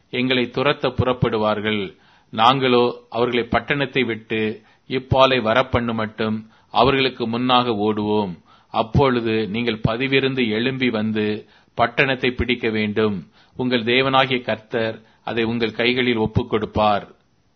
எங்களை துரத்த புறப்படுவார்கள் நாங்களோ அவர்களை பட்டணத்தை விட்டு இப்பாலை வரப்பண்ணு மட்டும் அவர்களுக்கு முன்னாக ஓடுவோம் அப்பொழுது நீங்கள் பதிவிருந்து எழும்பி வந்து பட்டணத்தை பிடிக்க வேண்டும் உங்கள் தேவனாகிய கர்த்தர் அதை உங்கள் கைகளில் ஒப்புக் கொடுப்பார்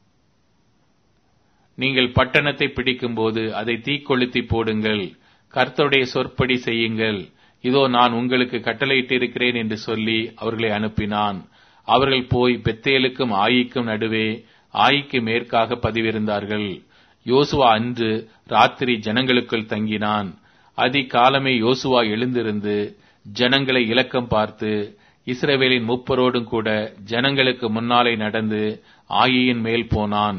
நீங்கள் பட்டணத்தை பிடிக்கும்போது அதை தீக்கொளுத்தி போடுங்கள் கர்த்தருடைய சொற்படி செய்யுங்கள் இதோ நான் உங்களுக்கு கட்டளையிட்டிருக்கிறேன் என்று சொல்லி அவர்களை அனுப்பினான் அவர்கள் போய் பெத்தேலுக்கும் ஆயிக்கும் நடுவே ஆயிக்கு மேற்காக பதிவிருந்தார்கள் யோசுவா அன்று ராத்திரி ஜனங்களுக்குள் தங்கினான் அதிகாலமே யோசுவா எழுந்திருந்து ஜனங்களை இலக்கம் பார்த்து இஸ்ரவேலின் முப்பரோடும் கூட ஜனங்களுக்கு முன்னாலே நடந்து ஆயியின் மேல் போனான்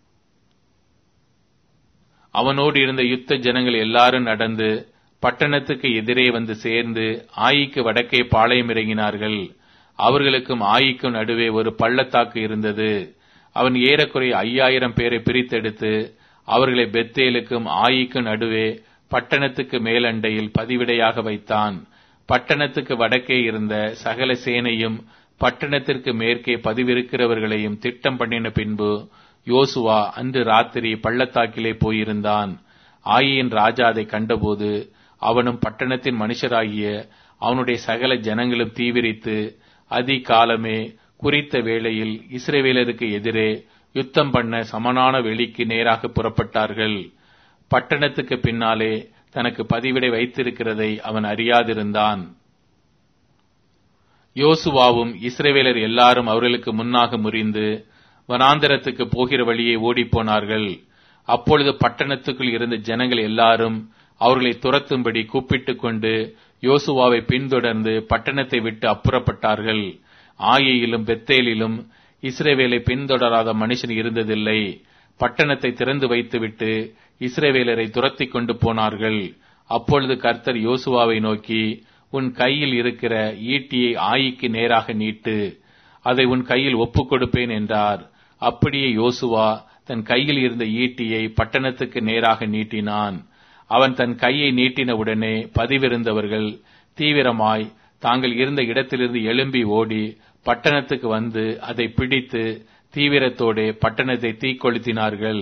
அவனோடு இருந்த யுத்த ஜனங்கள் எல்லாரும் நடந்து பட்டணத்துக்கு எதிரே வந்து சேர்ந்து ஆயிக்கு வடக்கே பாளையம் இறங்கினார்கள் அவர்களுக்கும் ஆயிக்கும் நடுவே ஒரு பள்ளத்தாக்கு இருந்தது அவன் ஏறக்குறைய ஐயாயிரம் பேரை பிரித்தெடுத்து அவர்களை பெத்தேலுக்கும் ஆயிக்கும் நடுவே பட்டணத்துக்கு மேலண்டையில் பதிவிடையாக வைத்தான் பட்டணத்துக்கு வடக்கே இருந்த சகல சேனையும் பட்டணத்திற்கு மேற்கே பதிவிருக்கிறவர்களையும் திட்டம் பண்ணின பின்பு யோசுவா அன்று ராத்திரி பள்ளத்தாக்கிலே போயிருந்தான் ஆயியின் ராஜா அதை கண்டபோது அவனும் பட்டணத்தின் மனுஷராகிய அவனுடைய சகல ஜனங்களும் தீவிரித்து அதிகாலமே குறித்த வேளையில் இஸ்ரேவேலருக்கு எதிரே யுத்தம் பண்ண சமனான வெளிக்கு நேராக புறப்பட்டார்கள் பட்டணத்துக்கு பின்னாலே தனக்கு பதிவிடை வைத்திருக்கிறதை அவன் அறியாதிருந்தான் யோசுவாவும் இஸ்ரேவேலர் எல்லாரும் அவர்களுக்கு முன்னாக முறிந்து வனாந்தரத்துக்கு போகிற வழியே ஓடிப்போனார்கள் அப்பொழுது பட்டணத்துக்குள் இருந்த ஜனங்கள் எல்லாரும் அவர்களை துரத்தும்படி கூப்பிட்டுக் கொண்டு யோசுவாவை பின்தொடர்ந்து பட்டணத்தை விட்டு அப்புறப்பட்டார்கள் ஆயியிலும் பெத்தேலிலும் இஸ்ரேவேலை பின்தொடராத மனுஷன் இருந்ததில்லை பட்டணத்தை திறந்து வைத்துவிட்டு இஸ்ரேவேலரை துரத்தி கொண்டு போனார்கள் அப்பொழுது கர்த்தர் யோசுவாவை நோக்கி உன் கையில் இருக்கிற ஈட்டியை ஆயிக்கு நேராக நீட்டு அதை உன் கையில் ஒப்புக் கொடுப்பேன் என்றார் அப்படியே யோசுவா தன் கையில் இருந்த ஈட்டியை பட்டணத்துக்கு நேராக நீட்டினான் அவன் தன் கையை நீட்டினவுடனே பதிவிருந்தவர்கள் தீவிரமாய் தாங்கள் இருந்த இடத்திலிருந்து எழும்பி ஓடி பட்டணத்துக்கு வந்து அதை பிடித்து தீவிரத்தோடே பட்டணத்தை தீக்கொளுத்தினார்கள்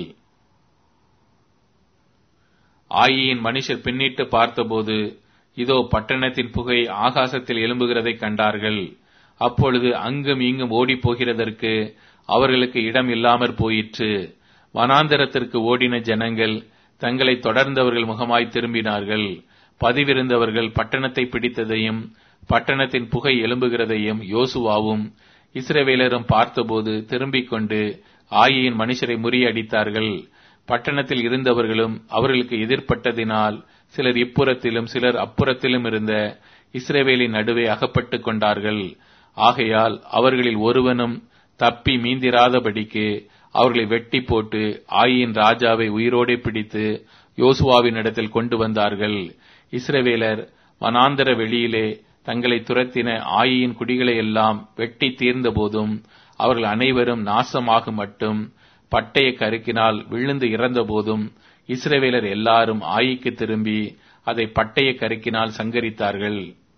ஆயியின் மனுஷர் பின்னிட்டு பார்த்தபோது இதோ பட்டணத்தின் புகை ஆகாசத்தில் எழும்புகிறதை கண்டார்கள் அப்பொழுது அங்கும் இங்கும் ஓடிப் போகிறதற்கு அவர்களுக்கு இடம் இல்லாமற் போயிற்று வனாந்தரத்திற்கு ஓடின ஜனங்கள் தங்களை தொடர்ந்தவர்கள் முகமாய் திரும்பினார்கள் பதிவிருந்தவர்கள் பட்டணத்தை பிடித்ததையும் பட்டணத்தின் புகை எழும்புகிறதையும் யோசுவாவும் இஸ்ரவேலரும் பார்த்தபோது திரும்பிக் கொண்டு ஆயியின் மனுஷரை முறியடித்தார்கள் பட்டணத்தில் இருந்தவர்களும் அவர்களுக்கு எதிர்ப்பட்டதினால் சிலர் இப்புறத்திலும் சிலர் அப்புறத்திலும் இருந்த இஸ்ரேவேலின் நடுவே அகப்பட்டுக் கொண்டார்கள் ஆகையால் அவர்களில் ஒருவனும் தப்பி மீந்திராதபடிக்கு அவர்களை வெட்டி போட்டு ஆயின் ராஜாவை உயிரோடே பிடித்து யோசுவாவின் இடத்தில் கொண்டு வந்தார்கள் இஸ்ரவேலர் வனாந்தர வெளியிலே தங்களை துரத்தின ஆயின் குடிகளை எல்லாம் வெட்டி தீர்ந்த போதும் அவர்கள் அனைவரும் நாசமாக மட்டும் பட்டய கருக்கினால் விழுந்து இறந்த போதும் இஸ்ரவேலர் எல்லாரும் ஆயிக்கு திரும்பி அதை பட்டய கருக்கினால் சங்கரித்தார்கள்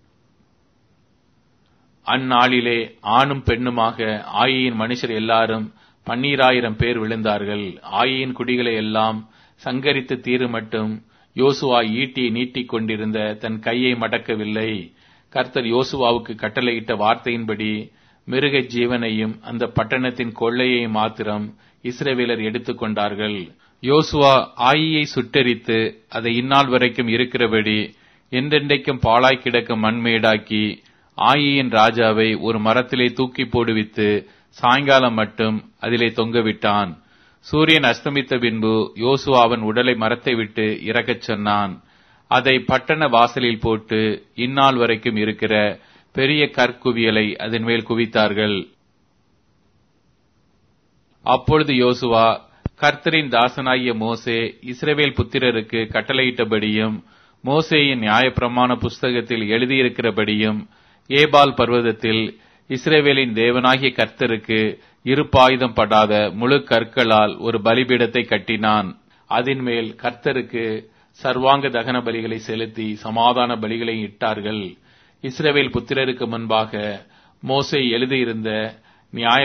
அந்நாளிலே ஆணும் பெண்ணுமாக ஆயியின் மனுஷர் எல்லாரும் பன்னீராயிரம் பேர் விழுந்தார்கள் ஆயியின் குடிகளை எல்லாம் சங்கரித்து தீரு மட்டும் யோசுவா ஈட்டியை நீட்டிக் கொண்டிருந்த தன் கையை மடக்கவில்லை கர்த்தர் யோசுவாவுக்கு கட்டளையிட்ட வார்த்தையின்படி மிருக ஜீவனையும் அந்த பட்டணத்தின் கொள்ளையை மாத்திரம் இஸ்ரவேலர் எடுத்துக்கொண்டார்கள் யோசுவா ஆயியை சுட்டரித்து அதை இந்நாள் வரைக்கும் இருக்கிறபடி என்றென்றைக்கும் பாழாய் கிடக்கும் மண்மேடாக்கி ஆயியின் ராஜாவை ஒரு மரத்திலே தூக்கி போடுவித்து சாயங்காலம் மட்டும் அதிலே தொங்கவிட்டான் சூரியன் அஸ்தமித்த பின்பு யோசுவா அவன் உடலை மரத்தை விட்டு இறக்கச் சொன்னான் அதை பட்டண வாசலில் போட்டு இந்நாள் வரைக்கும் இருக்கிற பெரிய கற்குவியலை அதன் மேல் குவித்தார்கள் அப்பொழுது யோசுவா கர்த்தரின் தாசனாகிய மோசே இஸ்ரவேல் புத்திரருக்கு கட்டளையிட்டபடியும் மோசேயின் நியாயப்பிரமாண புஸ்தகத்தில் எழுதியிருக்கிறபடியும் ஏபால் பர்வதத்தில் இஸ்ரேவேலின் தேவனாகிய கர்த்தருக்கு இருப்பாயுதம் படாத முழு கற்களால் ஒரு பலிபீடத்தை கட்டினான் அதன் மேல் கர்த்தருக்கு சர்வாங்க தகன பலிகளை செலுத்தி சமாதான பலிகளை இட்டார்கள் இஸ்ரவேல் புத்திரருக்கு முன்பாக மோசே எழுதியிருந்த நியாய